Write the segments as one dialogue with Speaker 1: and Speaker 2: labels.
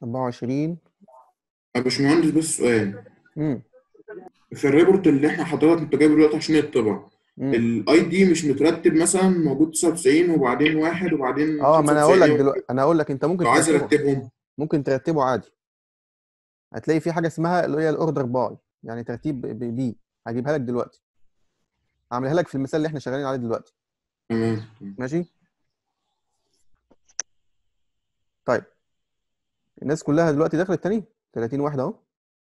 Speaker 1: 24
Speaker 2: يا باشمهندس بس سؤال
Speaker 1: امم
Speaker 2: في الريبورت اللي احنا حضرتك انت جايبه دلوقتي عشان يطبع
Speaker 1: امم
Speaker 2: الاي دي مش مترتب مثلا موجود 99 وبعدين واحد وبعدين
Speaker 1: اه ما انا هقول
Speaker 2: 95
Speaker 1: لك
Speaker 2: ايه
Speaker 1: دلوقتي انا هقول لك انت ممكن
Speaker 2: لو عايز
Speaker 1: ترتبه
Speaker 2: ارتبهم
Speaker 1: ممكن ترتبه عادي هتلاقي في حاجه اسمها اللي هي الاوردر باي يعني ترتيب ب- ب- بي هجيبها لك دلوقتي هعملها لك في المثال اللي احنا شغالين عليه دلوقتي
Speaker 2: تمام
Speaker 1: ماشي طيب الناس كلها دلوقتي دخلت تاني 30 واحد اهو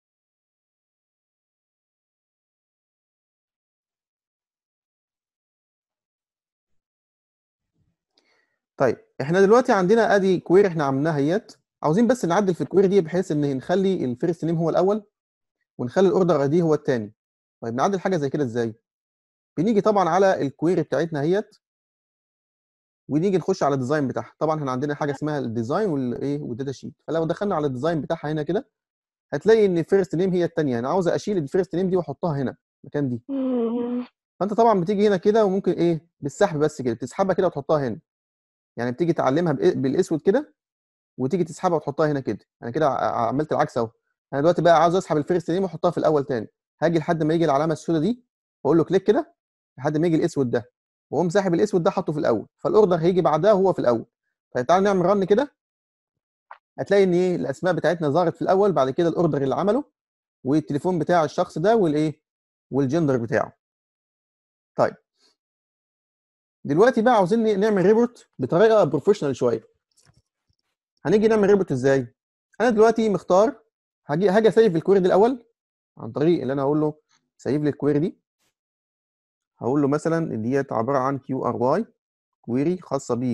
Speaker 1: طيب احنا دلوقتي عندنا ادي كويري احنا عملناها اهيت عاوزين بس نعدل في الكويري دي بحيث ان نخلي الفيرست نيم هو الاول ونخلي الاوردر اي دي هو الثاني طيب نعدل حاجه زي كده ازاي بنيجي طبعا على الكويري بتاعتنا اهيت ونيجي نخش على الديزاين بتاعها طبعا احنا عندنا حاجه اسمها الديزاين والايه والداتا شيت فلو دخلنا على الديزاين بتاعها هنا كده هتلاقي ان الفيرست نيم هي الثانيه انا عاوز اشيل الفيرست نيم دي واحطها هنا مكان دي فانت طبعا بتيجي هنا كده وممكن ايه بالسحب بس كده تسحبها كده وتحطها هنا يعني بتيجي تعلمها بإ- بالاسود كده وتيجي تسحبها وتحطها هنا كده انا كده ع- عملت العكس اهو انا دلوقتي بقى عاوز اسحب الفيرست نيم واحطها في الاول تاني هاجي لحد ما يجي العلامه السوداء دي واقول له كليك كده لحد ما يجي الاسود ده واقوم ساحب الاسود ده حاطه في الاول فالاوردر هيجي بعدها وهو في الاول طيب تعالى نعمل رن كده هتلاقي ان ايه الاسماء بتاعتنا ظهرت في الاول بعد كده الاوردر اللي عمله والتليفون بتاع الشخص ده والايه والجندر بتاعه طيب دلوقتي بقى عاوزين ن- نعمل ريبورت بطريقه بروفيشنال شويه هنيجي نعمل ريبورت ازاي انا دلوقتي مختار هاجي هاجي اسيف الكويري دي الاول عن طريق اللي انا هقول له سيف لي الكويري دي هقول له مثلا ان ديت عباره عن كيو ار واي كويري خاصه ب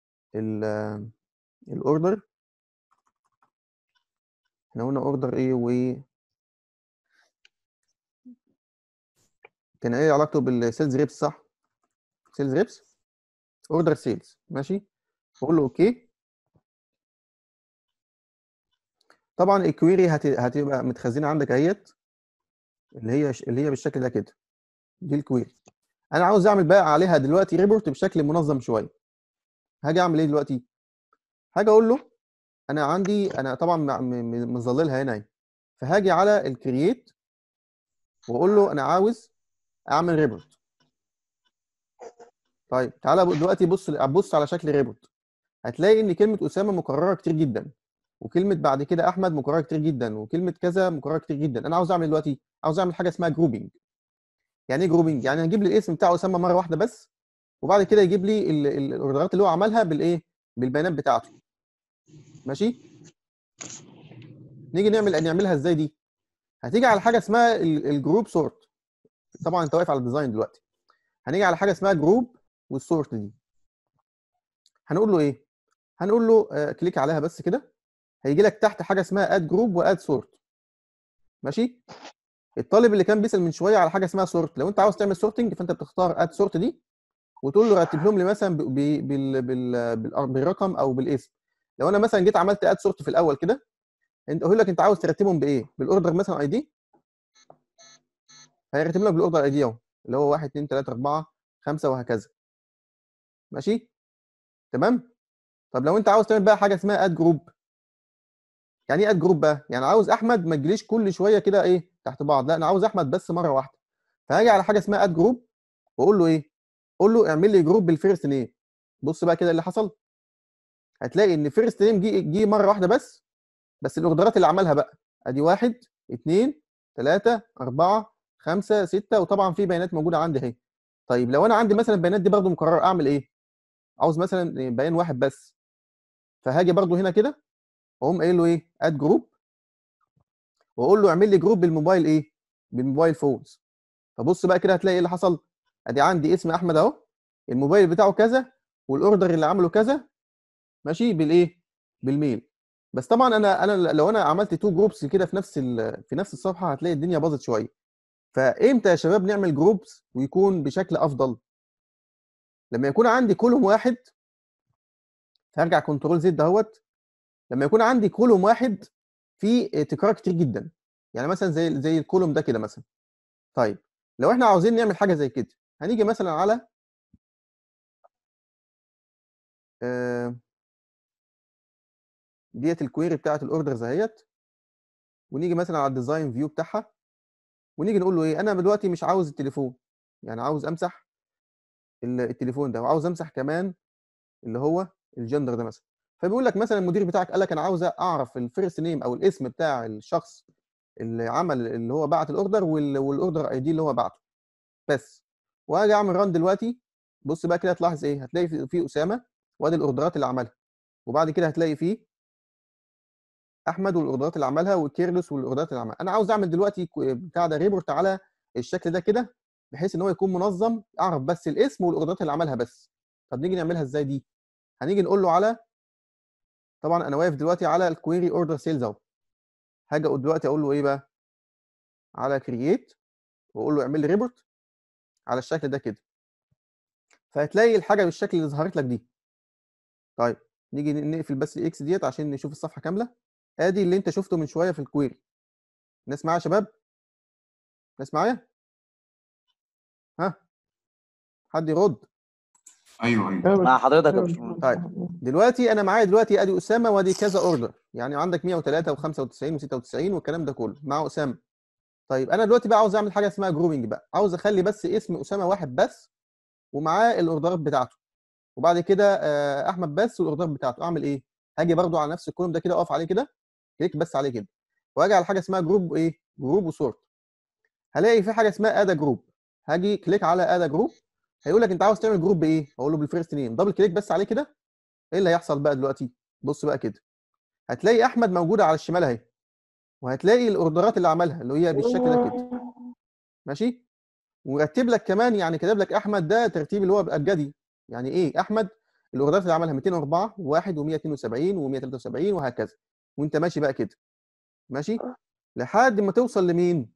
Speaker 1: الاوردر احنا قلنا اوردر ايه و كان ايه علاقته بالسيلز ريبس صح سيلز ريبس اوردر سيلز ماشي بقول له اوكي طبعا الكويري هت... هتبقى متخزنه عندك اهيت اللي هي اللي هي بالشكل ده كده دي الكويري انا عاوز اعمل بقى عليها دلوقتي ريبورت بشكل منظم شويه هاجي اعمل ايه دلوقتي هاجي اقول له انا عندي انا طبعا م- م- مظللها هنا اهي فهاجي على الكرييت واقول له انا عاوز اعمل ريبورت طيب تعالى بق- دلوقتي بص بص على شكل ريبورت هتلاقي ان كلمه اسامه مكرره كتير جدا وكلمه بعد كده احمد مكرره كتير جدا وكلمه كذا مكرره كتير جدا انا عاوز اعمل دلوقتي عاوز اعمل حاجه اسمها جروبنج يعني ايه جروبنج يعني هجيب لي الاسم بتاع اسامه مره واحده بس وبعد كده يجيب لي ال- ال- الاوردرات اللي هو عملها بالايه بالبيانات بتاعته ماشي نيجي نعمل نعملها ازاي دي هتيجي على حاجه اسمها ال- الجروب سورت طبعا انت واقف على الديزاين دلوقتي هنيجي على حاجه اسمها جروب والسورت دي هنقول له ايه هنقول له آه كليك عليها بس كده هيجي لك تحت حاجه اسمها اد جروب واد سورت ماشي الطالب اللي كان بيسال من شويه على حاجه اسمها سورت لو انت عاوز تعمل سورتنج فانت بتختار اد سورت دي وتقول له رتبهم لي مثلا ب- ب- بال بال بال بالرقم او بالاسم لو انا مثلا جيت عملت اد سورت في الاول كده انت اقول لك انت عاوز ترتبهم بايه بالاوردر مثلا اي دي هيرتب لك بالاوردر اي دي اهو اللي هو 1 2 3 4 5 وهكذا ماشي تمام طب لو انت عاوز تعمل بقى حاجه اسمها اد جروب يعني ايه اد جروب بقى يعني عاوز احمد ما تجيليش كل شويه كده ايه تحت بعض لا انا عاوز احمد بس مره واحده فهاجي على حاجه اسمها اد جروب واقول له ايه قول له اعمل لي جروب بالفيرست نيم بص بقى كده اللي حصل هتلاقي ان فيرست نيم جه جه مره واحده بس بس الاوردرات اللي عملها بقى ادي واحد اثنين ثلاثة أربعة خمسة ستة وطبعا في بيانات موجودة عندي اهي طيب لو أنا عندي مثلا البيانات دي برضو مكررة أعمل إيه؟ عاوز مثلا بيان واحد بس فهاجي برضو هنا كده واقوم قايل له ايه اد جروب واقول له اعمل لي جروب بالموبايل ايه بالموبايل فونز فبص بقى كده هتلاقي ايه اللي حصل ادي عندي اسم احمد اهو الموبايل بتاعه كذا والاوردر اللي عمله كذا ماشي بالايه بالميل بس طبعا انا انا لو انا عملت تو جروبس كده في نفس ال- في نفس الصفحه هتلاقي الدنيا باظت شويه فامتى يا شباب نعمل جروبس ويكون بشكل افضل لما يكون عندي كولوم واحد هرجع كنترول زد اهوت لما يكون عندي كولوم واحد فيه تكرار كتير جدا يعني مثلا زي زي الكولوم ده كده مثلا طيب لو احنا عاوزين نعمل حاجه زي كده هنيجي مثلا على آه ديت الكويري بتاعت الاوردرز اهيت ونيجي مثلا على الديزاين فيو بتاعها ونيجي نقول له ايه انا دلوقتي مش عاوز التليفون يعني عاوز امسح ال- التليفون ده وعاوز امسح كمان اللي هو الجندر ده مثلا فبيقول لك مثلا المدير بتاعك قال لك انا عاوز اعرف الفيرست نيم او الاسم بتاع الشخص اللي عمل اللي هو بعت الاوردر وال- والاوردر اي دي اللي هو بعته بس واجي اعمل ران دلوقتي بص بقى كده هتلاحظ ايه هتلاقي في, في اسامه وادي الاوردرات اللي عملها وبعد كده هتلاقي فيه احمد والاوردرات اللي عملها وكيرلس والاوردرات اللي عملها انا عاوز اعمل دلوقتي كو- بتاع ده ريبورت على الشكل ده كده بحيث ان هو يكون منظم اعرف بس الاسم والاوردرات اللي عملها بس طب نيجي نعملها ازاي دي هنيجي نقول له على طبعا انا واقف دلوقتي على الكويري اوردر سيلز اهو هاجي أقول دلوقتي اقول له ايه بقى على كرييت واقول له اعمل لي ريبورت على الشكل ده كده فهتلاقي الحاجه بالشكل اللي ظهرت لك دي طيب نيجي نقفل بس الاكس ديت عشان نشوف الصفحه كامله ادي اللي انت شفته من شويه في الكويري ناس معايا يا شباب ناس معايا ها حد يرد
Speaker 2: ايوه ايوه
Speaker 3: مع حضرتك يا باشمهندس
Speaker 1: طيب دلوقتي انا معايا دلوقتي ادي اسامه وادي كذا اوردر يعني عندك 103 و95 و96 والكلام ده كله مع اسامه طيب انا دلوقتي بقى عاوز اعمل حاجه اسمها جرومنج بقى عاوز اخلي بس اسم اسامه واحد بس ومعاه الاوردرات بتاعته وبعد كده آه، احمد بس والاوردرات بتاعته اعمل ايه هاجي برضو على نفس الكولوم ده كده اقف عليه كده كليك بس عليه كده واجي على حاجه اسمها جروب ايه جروب وسورت هلاقي في حاجه اسمها ادا جروب هاجي كليك على ادا جروب هيقول لك انت عاوز تعمل جروب بايه اقول له بالفيرست نيم دبل كليك بس عليه كده ايه اللي هيحصل بقى دلوقتي بص بقى كده هتلاقي احمد موجوده على الشمال اهي وهتلاقي الاوردرات اللي عملها اللي هي بالشكل ده كده ماشي ورتب لك كمان يعني كتب لك احمد ده ترتيب اللي هو الابجدي يعني ايه احمد الاوردرات اللي عملها 204 و1 و172 و173 وهكذا وانت ماشي بقى كده ماشي لحد ما توصل لمين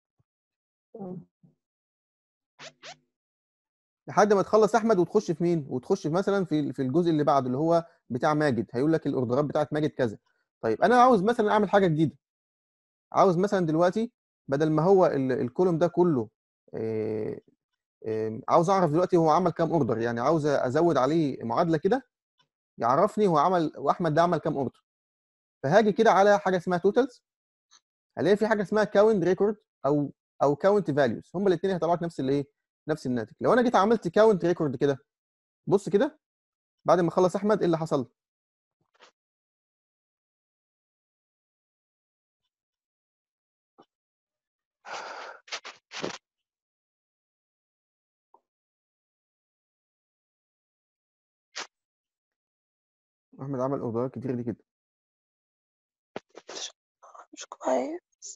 Speaker 1: لحد ما تخلص احمد وتخش في مين وتخش في مثلا في في الجزء اللي بعده اللي هو بتاع ماجد هيقول لك الاوردرات بتاعت ماجد كذا طيب انا عاوز مثلا اعمل حاجه جديده عاوز مثلا دلوقتي بدل ما هو ال- الكولوم ده كله آه، آه، عاوز اعرف دلوقتي هو عمل كام اوردر يعني عاوز ازود عليه معادله كده يعرفني هو عمل واحمد ده عمل كام اوردر فهاجي كده على حاجه اسمها توتالز هلاقي في حاجه اسمها كاونت ريكورد او او كاونت فاليوز هما الاثنين هيطلعوا لك نفس الايه نفس الناتج لو انا جيت عملت كاونت ريكورد كده بص كده بعد ما خلص احمد ايه اللي حصل احمد عمل اوردرات كتير دي كده
Speaker 4: مش كويس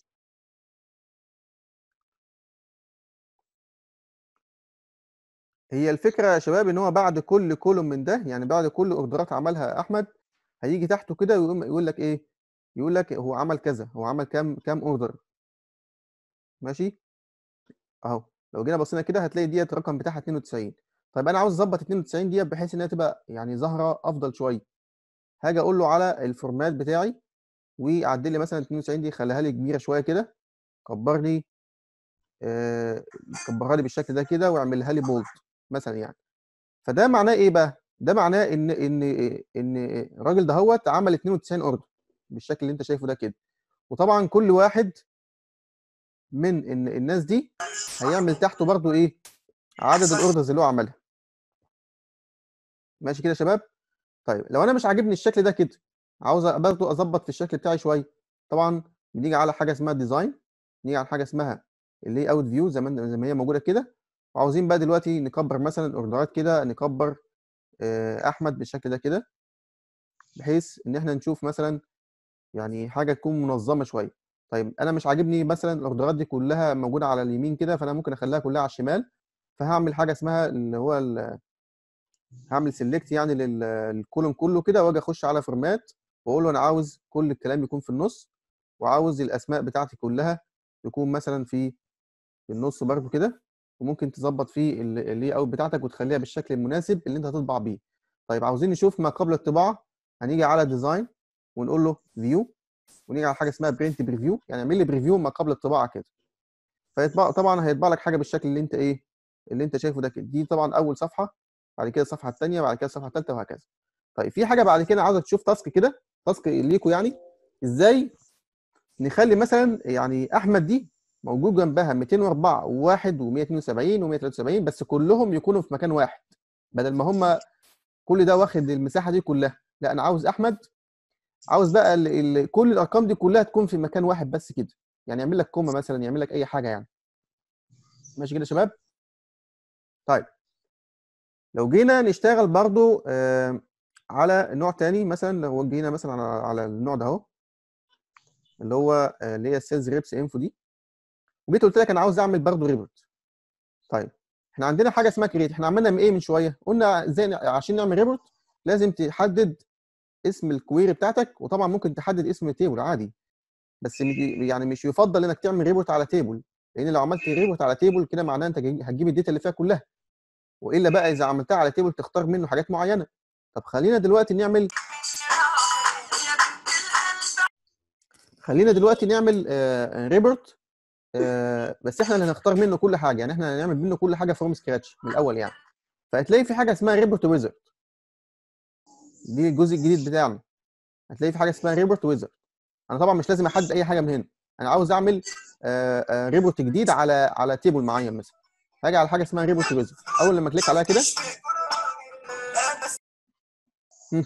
Speaker 1: هي الفكره يا شباب ان هو بعد كل كولوم من ده يعني بعد كل اوردرات عملها احمد هيجي تحته كده ويقوم يقول لك ايه يقول لك هو عمل كذا هو عمل كام كام اوردر ماشي اهو لو جينا بصينا كده هتلاقي ديت الرقم بتاعها 92 طيب انا عاوز اظبط 92 ديت بحيث انها تبقى يعني ظاهره افضل شويه هاجي اقول له على الفورمات بتاعي ويعدل لي مثلا 92 دي خليها لي كبيره شويه كده كبر لي آه كبرها لي بالشكل ده كده واعملها لي بولد مثلا يعني فده معناه ايه بقى ده معناه ان ان ان الراجل دهوت عمل 92 اوردر بالشكل اللي انت شايفه ده كده وطبعا كل واحد من إن الناس دي هيعمل تحته برضو ايه عدد الاوردرز اللي هو عملها ماشي كده يا شباب طيب لو انا مش عاجبني الشكل ده كده عاوز برضو اظبط في الشكل بتاعي شويه طبعا بنيجي على حاجه اسمها ديزاين نيجي على حاجه اسمها اللي اوت فيو زي ما زي ما هي موجوده كده وعاوزين بقى دلوقتي نكبر مثلا الاوردرات كده نكبر آه، احمد بالشكل ده كده بحيث ان احنا نشوف مثلا يعني حاجه تكون منظمه شويه طيب انا مش عاجبني مثلا الاوردرات دي كلها موجوده على اليمين كده فانا ممكن اخليها كلها على الشمال فهعمل حاجه اسمها اللي هو ال- هعمل سيلكت يعني لل- للكولوم كله كده واجي اخش على فورمات واقول له انا عاوز كل الكلام يكون في النص وعاوز الاسماء بتاعتي كلها تكون مثلا في في النص برضو كده وممكن تظبط فيه اللي اوت بتاعتك وتخليها بالشكل المناسب اللي انت هتطبع بيه طيب عاوزين نشوف ما قبل الطباعه هنيجي على ديزاين ونقول له فيو ونيجي على حاجه اسمها برنت بريفيو يعني اعمل لي بريفيو ما قبل الطباعه كده فيطبع طبعا هيطبع لك حاجه بالشكل اللي انت ايه اللي انت شايفه ده كده دي طبعا اول صفحه بعد كده الصفحه الثانيه بعد كده الصفحه الثالثه وهكذا طيب في حاجه بعد كده عاوزك تشوف تاسك كده تاسك ليكوا يعني ازاي نخلي مثلا يعني احمد دي موجود جنبها 204 و1 و172 و173 بس كلهم يكونوا في مكان واحد بدل ما هم كل ده واخد المساحه دي كلها لا انا عاوز احمد عاوز بقى ال ال كل الارقام دي كلها تكون في مكان واحد بس كده يعني يعمل لك كوما مثلا يعمل لك اي حاجه يعني ماشي كده يا شباب طيب لو جينا نشتغل برضو آه على نوع تاني مثلا لو جينا مثلا على على النوع ده اهو اللي هو آه، اللي هي السيلز ريبس انفو دي وجيت قلت لك انا عاوز اعمل برضو ريبورت طيب احنا عندنا حاجه اسمها كريت احنا عملنا من ايه من شويه قلنا ازاي ن- عشان نعمل ريبورت لازم تحدد اسم الكويري بتاعتك وطبعا ممكن تحدد اسم التيبل عادي بس م- يعني مش يفضل انك تعمل ريبورت على تيبل لان لو عملت ريبورت على تيبل كده معناه انت جاي- هتجيب الداتا اللي فيها كلها والا بقى اذا عملتها على تيبل تختار منه حاجات معينه طب خلينا دلوقتي نعمل خلينا دلوقتي نعمل ريبورت بس احنا اللي هنختار منه كل حاجه يعني احنا هنعمل منه كل حاجه فروم سكراتش من الاول يعني فهتلاقي في حاجه اسمها ريبورت ويزرد دي الجزء الجديد بتاعنا هتلاقي في حاجه اسمها ريبورت ويزرد انا طبعا مش لازم احدد اي حاجه من هنا انا عاوز اعمل ريبورت جديد على على تيبل معين مثلا هاجي على حاجه اسمها ريبورت ويزرد اول لما كليك عليها كده هم.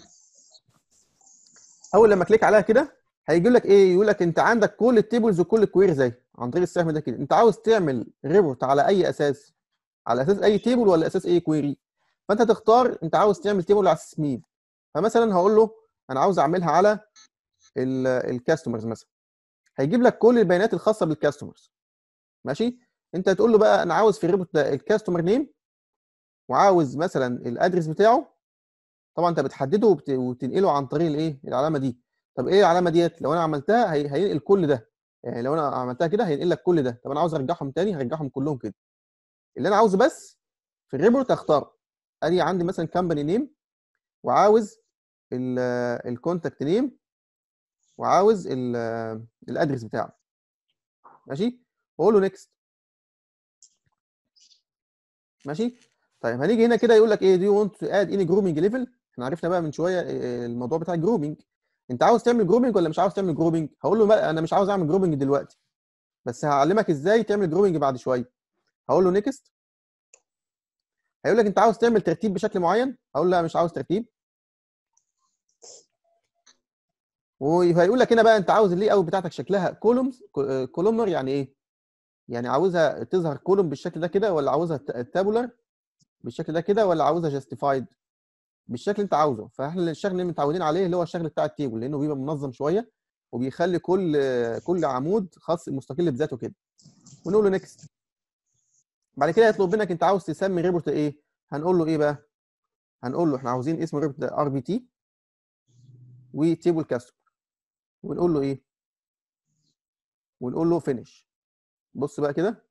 Speaker 1: اول لما كليك عليها كده هيجي لك ايه يقول لك انت عندك كل التيبلز وكل الكويريز اهي عن طريق السهم ده كده انت عاوز تعمل ريبورت على اي اساس على اساس اي تيبل ولا اساس اي كويري فانت تختار انت عاوز تعمل تيبل على اساس مين فمثلا هقول له انا عاوز اعملها على الكاستمرز مثلا هيجيب لك كل البيانات الخاصه بالكاستمرز ماشي انت هتقول له بقى انا عاوز في الريبورت ده الكاستمر نيم وعاوز مثلا الادرس بتاعه طبعا انت بتحدده وبت- وتنقله عن طريق الايه العلامه دي طب ايه العلامه ديت لو انا عملتها هي... هينقل كل ده يعني لو انا عملتها كده هينقل لك كل ده طب انا عاوز ارجعهم تاني هرجعهم كلهم كده اللي انا عاوزه بس في الريبورت اختار ادي عندي مثلا كامباني نيم وعاوز الكونتاكت نيم وعاوز الادرس بتاعه ماشي واقول له نيكست ماشي طيب هنيجي هنا كده يقول لك ايه دو يو ونت تو اد اني جرومينج ليفل احنا عرفنا بقى من شويه إيه الموضوع بتاع الجرومينج انت عاوز تعمل جرومينج ولا مش عاوز تعمل جرومينج هقول له بقى انا مش عاوز اعمل جرومينج دلوقتي بس هعلمك ازاي تعمل جرومينج بعد شويه هقول له نيكست هيقول لك انت عاوز تعمل ترتيب بشكل معين هقول له لا مش عاوز ترتيب وهيقول لك هنا بقى انت عاوز اللي اوت بتاعتك شكلها كولومز كولومنر يعني ايه يعني عاوزها تظهر كولوم بالشكل ده كده ولا عاوزها تابولر بالشكل ده كده ولا عاوزها جاستيفايد بالشكل اللي انت عاوزه فاحنا الشكل اللي متعودين عليه اللي هو الشكل بتاع التيبل لانه بيبقى منظم شويه وبيخلي كل كل عمود خاص مستقل بذاته كده ونقول له نيكست بعد كده يطلب منك انت عاوز تسمي ريبورت ايه هنقول له ايه بقى هنقول له احنا عاوزين اسم الريبورت ده ار بي تي وتيبل كاستمر ونقول له ايه ونقول له فينيش بص بقى كده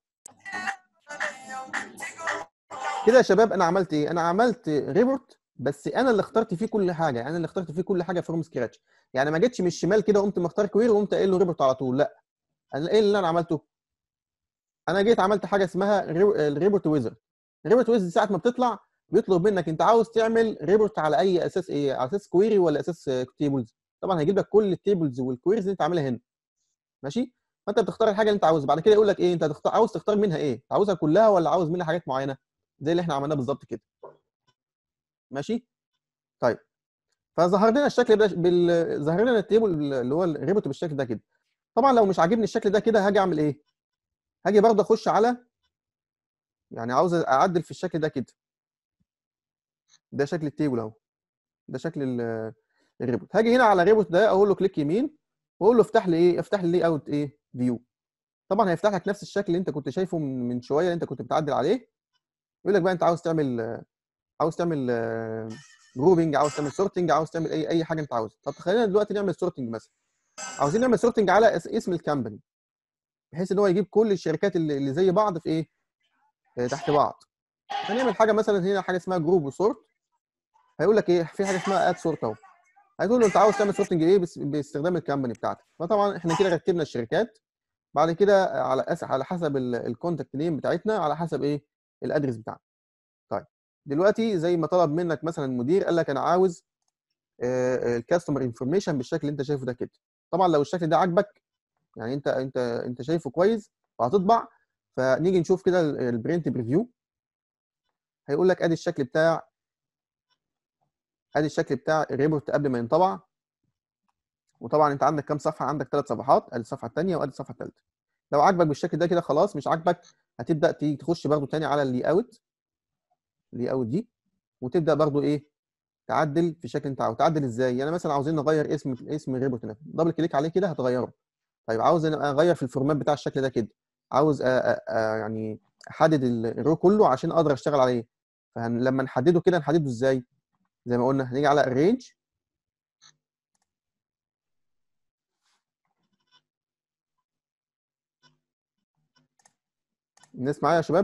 Speaker 1: كده يا شباب انا عملت ايه انا عملت ريبورت بس انا اللي اخترت فيه كل حاجه انا اللي اخترت فيه كل حاجه فروم سكراتش يعني ما جيتش من الشمال كده وقمت مختار كوير وقمت قايل له ريبورت على طول لا انا ايه اللي انا عملته انا جيت عملت حاجه اسمها الريبورت ويزر الريبورت ويزر ساعه ما بتطلع بيطلب منك انت عاوز تعمل ريبورت على اي اساس ايه على اساس كويري ولا اساس تيبلز طبعا هيجيب لك كل التيبلز والكويريز اللي انت عاملها هنا ماشي فانت بتختار الحاجه اللي انت عاوزها بعد كده يقول لك ايه انت هتختار عاوز تختار منها ايه عاوزها كلها ولا عاوز منها حاجات معينه زي اللي احنا عملناه بالظبط كده ماشي طيب فظهر لنا الشكل ده بال... ظهر لنا التيبل اللي هو الريبورت بالشكل ده كده طبعا لو مش عاجبني الشكل ده كده هاجي اعمل ايه هاجي برضه اخش على يعني عاوز اعدل في الشكل ده كده ده شكل التيبل اهو ده شكل ال- الريبورت هاجي هنا على الريبورت ده اقول له كليك يمين واقول له افتح لي ايه افتح لي اوت ايه فيو طبعا هيفتح لك نفس الشكل اللي انت كنت شايفه من من شويه اللي انت كنت بتعدل عليه يقول لك بقى انت عاوز تعمل عاوز تعمل جروبنج عاوز تعمل سورتنج عاوز تعمل اي اي حاجه انت عاوزها طب خلينا دلوقتي نعمل سورتنج مثلا عاوزين نعمل سورتنج على اس- اسم الكامباني بحيث ان هو يجيب كل الشركات اللي اللي زي بعض في ايه آه، تحت بعض هنعمل حاجه مثلا هنا حاجه اسمها جروب وسورت هيقول لك ايه في حاجه اسمها اد سورت اهو هتقول له انت عاوز تعمل سورتنج ايه بس- باستخدام الكامباني بتاعتك فطبعا احنا كده رتبنا الشركات بعد كده على أس... على حسب الكونتاكت نيم بتاعتنا على حسب ايه الادرس بتاعنا طيب دلوقتي زي ما طلب منك مثلا المدير قال لك انا عاوز الكاستمر انفورميشن بالشكل اللي انت شايفه ده كده طبعا لو الشكل ده عاجبك يعني انت انت انت شايفه كويس وهتطبع فنيجي نشوف كده البرنت بريفيو هيقول لك ادي الشكل بتاع ادي الشكل بتاع الريبورت قبل ما ينطبع وطبعا انت عندك كام صفحه عندك ثلاث صفحات ادي الصفحه الثانيه وادي الصفحه الثالثه لو عاجبك بالشكل ده كده خلاص مش عاجبك هتبدا تيجي تخش برده تاني على اللي اوت اللي اوت دي وتبدا برده ايه تعدل في الشكل اللي انت عاوز تعدل ازاي يعني مثلا عاوزين نغير اسم اسم الريبورت نفسه دبل كليك عليه كده هتغيره طيب عاوز أنا اغير في الفورمات بتاع الشكل ده كده عاوز أ أ أ يعني احدد الرو كله عشان اقدر اشتغل عليه فلما نحدده كده نحدده ازاي زي ما قلنا هنيجي على الرينج الناس معايا يا شباب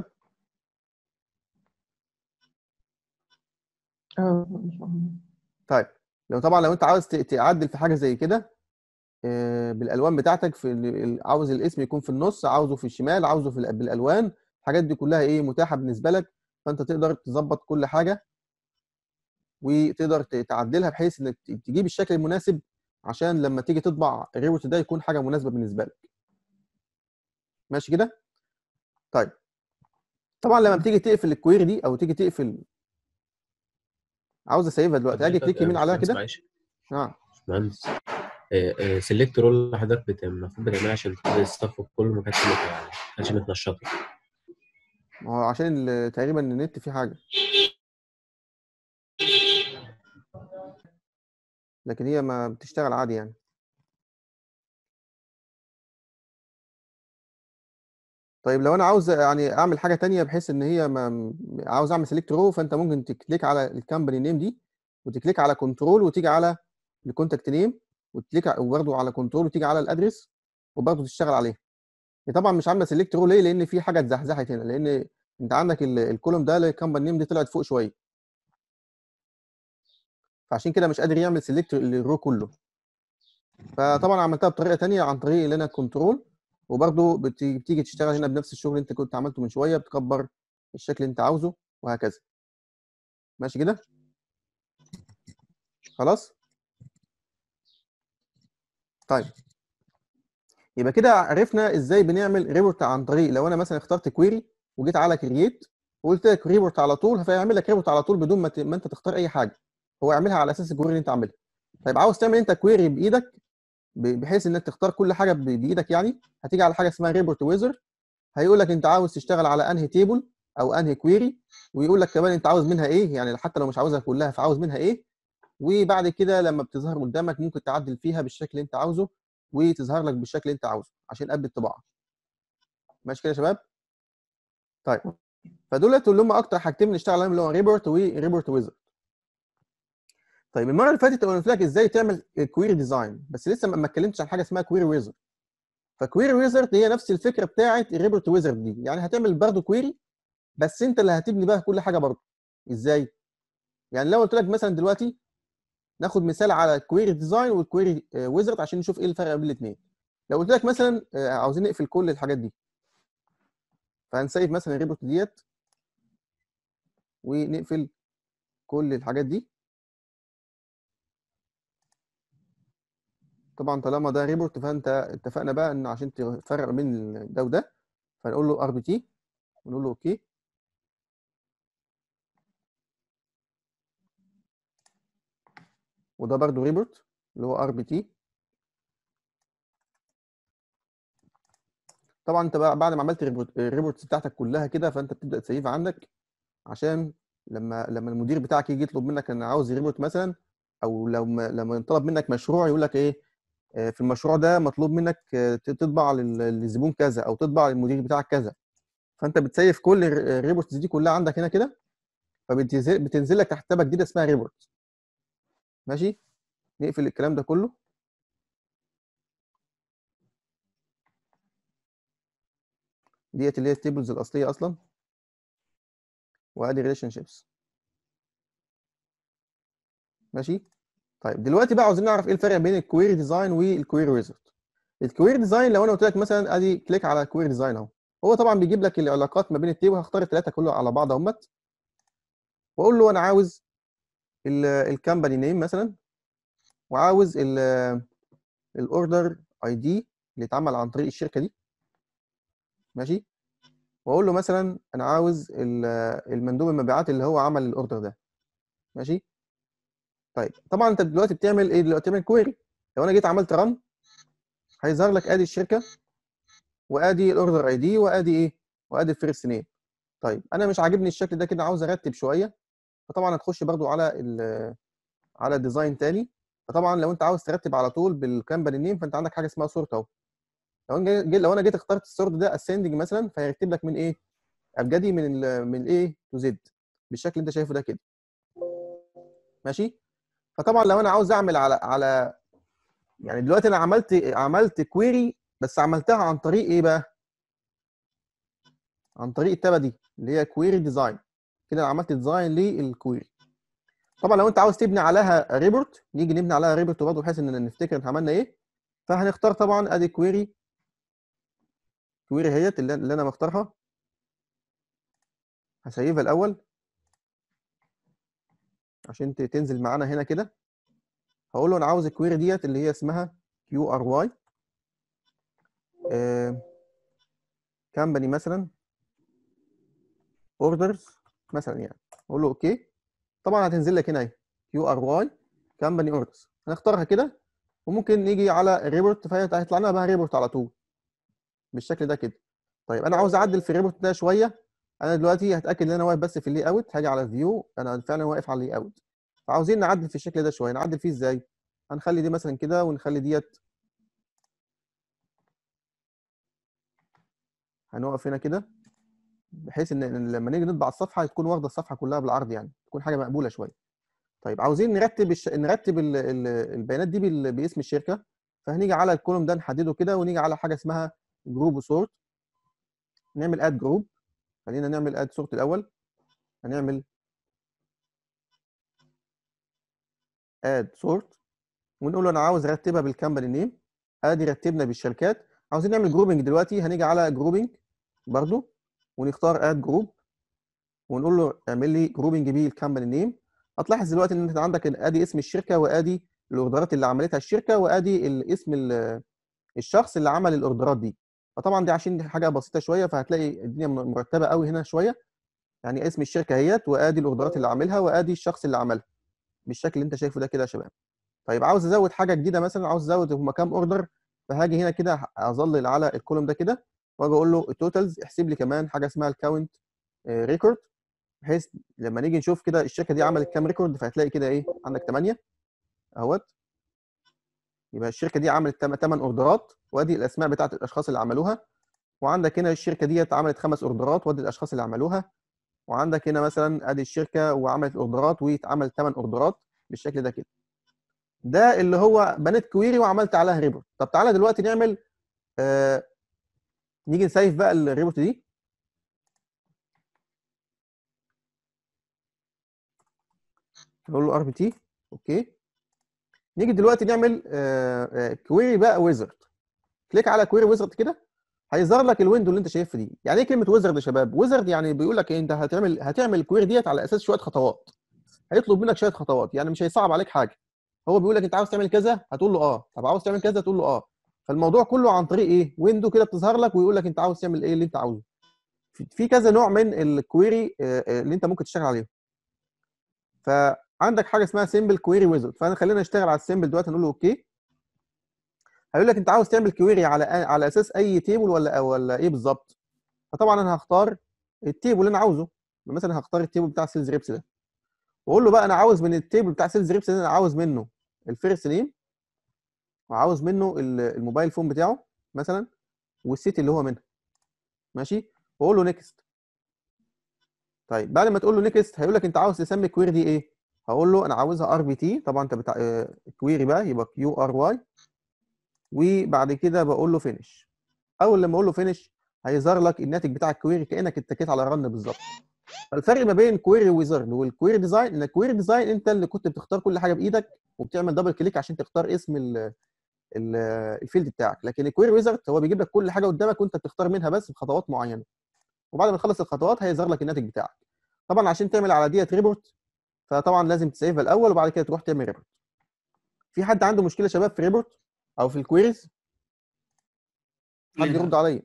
Speaker 3: اه مش فاهمة.
Speaker 1: طيب لو طبعا لو انت عاوز ت- تعدل في حاجه زي كده آه، بالالوان بتاعتك في ال- ال- عاوز الاسم يكون في النص عاوزه في الشمال عاوزه في ال- بالالوان الحاجات دي كلها ايه متاحه بالنسبه لك فانت تقدر تظبط كل حاجه وتقدر ت- تعدلها بحيث انك ت- تجيب الشكل المناسب عشان لما تيجي تطبع الريبورت ده يكون حاجه مناسبه بالنسبه لك ماشي كده طيب طبعا لما بتيجي تقفل الكويري دي او تيجي تقفل عاوز اسيبها دلوقتي اجي كليك يمين عليها كده
Speaker 5: معلش
Speaker 1: اه
Speaker 5: مهندس سيلكت رول حضرتك بت- المفروض بتعملها عشان تخلي الصف كله ما كانش مت- يعني ما كانش متنشط
Speaker 1: ما هو عشان ال- تقريبا النت فيه حاجه لكن هي ما بتشتغل عادي يعني طيب لو انا عاوز يعني اعمل حاجه تانية بحيث ان هي ما عاوز اعمل سيلكت رو فانت ممكن تكليك على الكامباني نيم دي وتكليك على كنترول وتيجي على الكونتاكت نيم وتكليك ع- وبرضه على كنترول وتيجي على الادرس وبرضه تشتغل عليه هي طبعا مش عامله سيلكت رو ليه لان في حاجه اتزحزحت هنا لان انت عندك ال- الكولوم ده الكامباني نيم دي طلعت فوق شويه فعشان كده مش قادر يعمل سيلكت للرو كله فطبعا عملتها بطريقه تانية عن طريق اللي انا كنترول وبرضه بتيجي بتيجي تشتغل هنا بنفس الشغل اللي انت كنت عملته من شويه بتكبر الشكل اللي انت عاوزه وهكذا ماشي كده خلاص طيب يبقى كده عرفنا ازاي بنعمل ريبورت عن طريق لو انا مثلا اخترت كويري وجيت على كرييت وقلت لك ريبورت على طول فيعمل لك ريبورت على طول بدون ما ت- ما انت تختار اي حاجه هو يعملها على اساس الكويري اللي انت عاملها طيب عاوز تعمل انت كويري بايدك ب- بحيث انك تختار كل حاجه ب- بايدك يعني هتيجي على حاجه اسمها ريبورت ويزر هيقول لك انت عاوز تشتغل على انهي تيبل او انهي كويري ويقول لك كمان انت عاوز منها ايه يعني حتى لو مش عاوزها كلها فعاوز منها ايه وبعد كده لما بتظهر قدامك ممكن تعدل فيها بالشكل اللي انت عاوزه وتظهر لك بالشكل اللي انت عاوزه عشان قبل الطباعه ماشي كده يا شباب طيب فدولت اللي هم اكتر حاجتين بنشتغل عليهم اللي هو ريبورت وريبورت ويزر طيب المره اللي فاتت انا قلت لك ازاي تعمل كويري ديزاين بس لسه ما ما اتكلمتش عن حاجه اسمها كويري ويزر فكويري ويزرد هي نفس الفكره بتاعه الريبورت ويزرد دي يعني هتعمل برضه كويري بس انت اللي هتبني بقى كل حاجه برضه ازاي يعني لو قلت لك مثلا دلوقتي ناخد مثال على الكويري ديزاين والكويري ويزرد عشان نشوف ايه الفرق بين الاثنين لو قلت لك مثلا آه، عاوزين نقفل كل الحاجات دي فهنسيب مثلا الريبورت ديت ونقفل كل الحاجات دي طبعا طالما ده ريبورت فانت اتفقنا بقى ان عشان تفرق بين ده وده فنقول له ار بي تي ونقول له اوكي وده برضو ريبورت اللي هو ار بي تي طبعا انت بقى بعد ما عملت الريبورت- الريبورتس بتاعتك كلها كده فانت بتبدا تسيفها عندك عشان لما لما المدير بتاعك يجي يطلب منك انا عاوز ريبورت مثلا او لو ما لما يطلب منك مشروع يقول لك ايه آه، في المشروع ده مطلوب منك آه، تطبع لل- للزبون كذا او تطبع للمدير بتاعك كذا فانت بتسيف كل الر- الريبورتس دي كلها عندك هنا كده فبتنزل بتنزل لك تحت تابه جديده اسمها ريبورت ماشي نقفل الكلام ده كله ديت اللي هي التيبلز الاصليه اصلا وادي ريليشن شيبس ماشي طيب دلوقتي بقى عاوزين نعرف ايه الفرق بين الكويري ديزاين والكويري ويزرد الكويري ديزاين لو انا قلت لك مثلا ادي كليك على كويري ديزاين اهو هو طبعا بيجيب لك العلاقات ما بين التيبل هختار الثلاثه كله على بعض اهمت واقول له انا عاوز الكامباني نيم مثلا وعاوز الاوردر اي دي اللي اتعمل عن طريق الشركه دي ماشي واقول له مثلا انا عاوز ال- المندوب المبيعات اللي هو عمل الاوردر ده ماشي طيب طبعا انت دلوقتي بتعمل ايه دلوقتي بتعمل كويري لو انا جيت عملت رن هيظهر لك ادي الشركه وادي الاوردر اي دي وادي ايه وادي الفيرست نيم طيب انا مش عاجبني الشكل ده كده عاوز ارتب شويه فطبعا هتخش برضو على ال على ديزاين تاني فطبعا لو انت عاوز ترتب على طول بالكامباني نيم فانت عندك حاجه اسمها سورت اهو لو انا جي لو انا جيت اخترت السورت ده اسندنج مثلا فهيرتب لك من ايه ابجدي من ال من الايه تو زد بالشكل اللي انت شايفه ده كده ماشي فطبعا لو انا عاوز اعمل على على يعني دلوقتي انا عملت عملت كويري بس عملتها عن طريق ايه بقى عن طريق التابه دي اللي هي كويري ديزاين كده انا عملت ديزاين للكويري طبعا لو انت عاوز تبني عليها ريبورت نيجي نبني عليها ريبورت برضه بحيث ان نفتكر احنا عملنا ايه فهنختار طبعا ادي كويري كويري اهيت اللي اللي انا مختارها هسيبها الاول عشان ت- تنزل معانا هنا كده هقول له انا عاوز الكويري ديت اللي هي اسمها كيو ار واي كامباني مثلا اوردرز مثلا يعني اقول له اوكي طبعا هتنزل لك هنا اهي كيو ار واي كامباني اوردرز هنختارها كده وممكن نيجي على الريبورت فهيطلع لنا بقى ريبورت على طول بالشكل ده كده طيب انا عاوز اعدل في الريبورت ده شويه انا دلوقتي هتاكد ان انا واقف بس في اللي اوت هاجي على فيو انا فعلا واقف على اللي اوت فعاوزين نعدل في الشكل ده شويه نعدل فيه ازاي هنخلي دي مثلا كده ونخلي ديت هنوقف هنا كده بحيث ان إن لما نيجي نطبع الصفحه تكون واخده الصفحه كلها بالعرض يعني تكون حاجه مقبوله شويه طيب عاوزين نرتب الش... نرتب ال... ال... البيانات دي بال... باسم الشركه فهنيجي على الكولوم ده نحدده كده ونيجي على حاجه اسمها جروب وسورت نعمل اد جروب خلينا نعمل اد سورت الاول هنعمل اد سورت ونقول له انا عاوز ارتبها بالكامباني نيم ادي رتبنا بالشركات عاوزين نعمل جروبنج دلوقتي هنيجي على جروبنج برضو ونختار اد جروب ونقول له اعمل لي جروبنج بيه الكامباني نيم هتلاحظ دلوقتي ان انت عندك إن ادي اسم الشركه وادي الاوردرات اللي عملتها الشركه وادي الاسم ال- الشخص اللي عمل الاوردرات دي فطبعا دي عشان دي حاجه بسيطه شويه فهتلاقي الدنيا م- مرتبه قوي هنا شويه يعني اسم الشركه اهيت وادي الاوردرات اللي عاملها وادي الشخص اللي عملها بالشكل اللي انت شايفه ده كده يا شباب طيب عاوز ازود حاجه جديده مثلا عاوز ازود هما كام اوردر فهاجي هنا كده اظلل على الكولوم ده كده واجي اقول له التوتالز احسب لي كمان حاجه اسمها الكاونت ريكورد بحيث لما نيجي نشوف كده الشركه دي عملت كام ريكورد فهتلاقي كده ايه عندك 8 اهوت يبقى الشركه دي عملت 8 اوردرات وادي الاسماء بتاعت الاشخاص اللي عملوها وعندك هنا الشركه ديت عملت خمس اوردرات وادي الاشخاص اللي عملوها وعندك هنا مثلا ادي الشركه وعملت الاوردرات واتعمل 8 اوردرات بالشكل ده كده ده اللي هو بنيت كويري وعملت عليها ريبورت طب تعالى دلوقتي نعمل آه نيجي نسيف بقى الريبورت دي نقول له ار بي تي اوكي نيجي دلوقتي نعمل كويري بقى ويزرد كليك على كويري ويزرد كده هيظهر لك الويندو اللي انت شايفها دي يعني ايه كلمه ويزرد يا شباب ويزرد يعني بيقول لك إيه انت هتعمل هتعمل الكويري ديت على اساس شويه خطوات هيطلب منك شويه خطوات يعني مش هيصعب عليك حاجه هو بيقول لك انت عاوز تعمل كذا هتقول له اه طب عاوز تعمل كذا تقول له اه فالموضوع كله عن طريق ايه ويندو كده بتظهر لك ويقول لك انت عاوز تعمل ايه اللي انت عاوزه في- في كذا نوع من الكويري آه، آه، اللي انت ممكن تشتغل عليهم فعندك حاجه اسمها سيمبل كويري ويزرد فانا خلينا نشتغل على السيمبل دلوقتي نقول له اوكي هيقول لك انت عاوز تعمل كويري على على اساس اي تيبل ولا ولا ايه بالظبط فطبعا انا هختار التيبل اللي انا عاوزه مثلا هختار التيبل بتاع سيلز ريبس ده واقول له بقى انا عاوز من التيبل بتاع سيلز ريبس ده انا عاوز منه الفيرست نيم وعاوز منه ال- الموبايل فون بتاعه مثلا والسيتي اللي هو منها ماشي واقول له نيكست طيب بعد ما تقول له نيكست هيقول لك انت عاوز تسمي الكويري دي ايه هقول له انا عاوزها ار بي تي طبعا انت بتاع الكويري بقى يبقى كيو ار واي وبعد كده بقول له فينش اول لما اقول له فينش هيظهر لك الناتج بتاع الكويري كانك اتكيت على رن بالظبط فالفرق ما بين كويري ويزرد والكويري ديزاين ان الكويري ديزاين انت اللي كنت بتختار كل حاجه بايدك وبتعمل دبل كليك عشان تختار اسم ال ال الفيلد بتاعك لكن الكويري ويزرد هو بيجيب لك كل حاجه قدامك وانت بتختار منها بس بخطوات معينه وبعد ما تخلص الخطوات هيظهر لك الناتج بتاعك طبعا عشان تعمل على ديت ريبورت فطبعا لازم تسيفها الاول وبعد كده تروح تعمل ريبورت في حد عنده مشكله يا شباب في ريبورت او في الكويريز حد
Speaker 3: لا.
Speaker 1: يرد عليا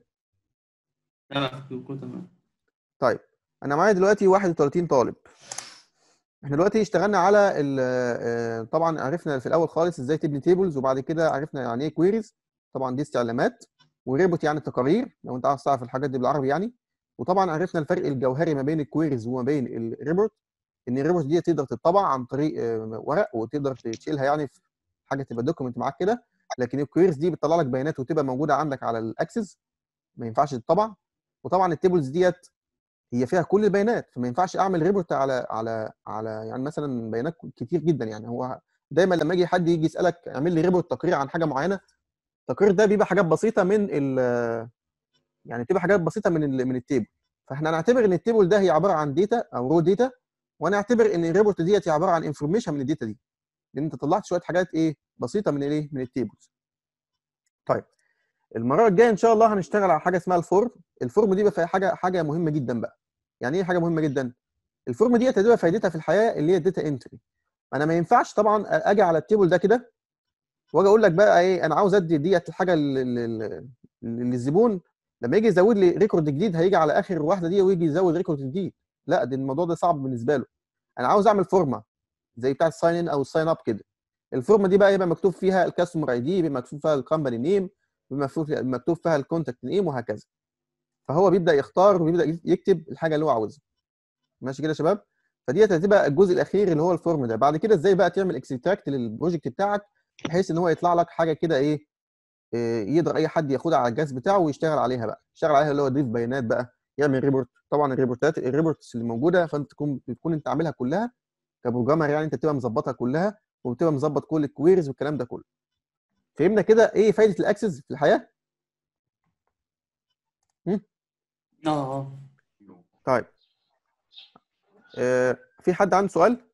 Speaker 3: لا لا كله تمام
Speaker 1: طيب انا معايا دلوقتي 31 طالب احنا دلوقتي اشتغلنا على ال- آه، طبعا عرفنا في الاول خالص ازاي تبني تيبلز وبعد كده عرفنا يعني ايه كويريز طبعا دي استعلامات وريبوت يعني تقارير لو انت عايز تعرف الحاجات دي بالعربي يعني وطبعا عرفنا الفرق الجوهري ما بين الكويريز وما بين الريبورت ان الريبورت دي تقدر تطبع عن طريق آه، ورق وتقدر تشيلها يعني في حاجه تبقى دوكيمنت معاك كده لكن الكويريز دي بتطلع لك بيانات وتبقى موجوده عندك على الاكسس ما ينفعش تطبع وطبعا التيبلز ديت هي فيها كل البيانات فما ينفعش اعمل ريبورت على على على يعني مثلا بيانات كتير جدا يعني هو دايما لما يجي حد يجي يسالك اعمل لي ريبورت تقرير عن حاجه معينه التقرير ده بيبقى حاجات بسيطه من ال يعني بتبقى حاجات بسيطه من ال من التيبل فاحنا هنعتبر ان التيبل ده هي عباره عن داتا او رو داتا ونعتبر ان الريبورت ديت هي عباره عن انفورميشن من الداتا دي لان انت طلعت شويه حاجات ايه بسيطه من الايه من التيبلز طيب المره الجايه ان شاء الله هنشتغل على حاجه اسمها الفورم الفورم دي بقى فيها حاجه حاجه مهمه جدا بقى يعني ايه حاجه مهمه جدا الفورم دي هتبقى فايدتها في الحياه اللي هي الداتا انتري انا ما ينفعش طبعا اجي على التيبل ده كده واجي اقول لك بقى ايه انا عاوز ادي ديت الحاجه لل- لل- للزبون لما يجي يزود لي ريكورد جديد هيجي على اخر واحده دي ويجي يزود ريكورد جديد لا ده الموضوع ده صعب بالنسبه له انا عاوز اعمل فورمه زي بتاع الساين ان او الساين اب كده الفورمه دي بقى يبقى مكتوب فيها الكاستمر اي دي يبقى مكتوب فيها الكومباني نيم يبقى مكتوب فيها- مكتوب فيها الكونتاكت نيم وهكذا فهو بيبدا يختار وبيبدا يكتب الحاجه اللي هو عاوزها ماشي كده يا شباب فديت هتبقى الجزء الاخير اللي هو الفورم ده بعد كده ازاي بقى تعمل اكستراكت للبروجكت بتاعك بحيث ان هو يطلع لك حاجه كده ايه إيه، يقدر اي حد ياخدها على الجهاز بتاعه ويشتغل عليها بقى يشتغل عليها اللي هو يضيف بيانات بقى يعمل ريبورت طبعا الريبورتات الريبورتس اللي موجوده فانت تكون بتكون انت عاملها كلها كبروجرامر يعني انت بتبقى مظبطها كلها وبتبقى مظبط كل الكويريز والكلام ده كله فهمنا كده ايه فايده الاكسس في الحياه
Speaker 3: اه اه
Speaker 1: طيب آه، في حد عنده سؤال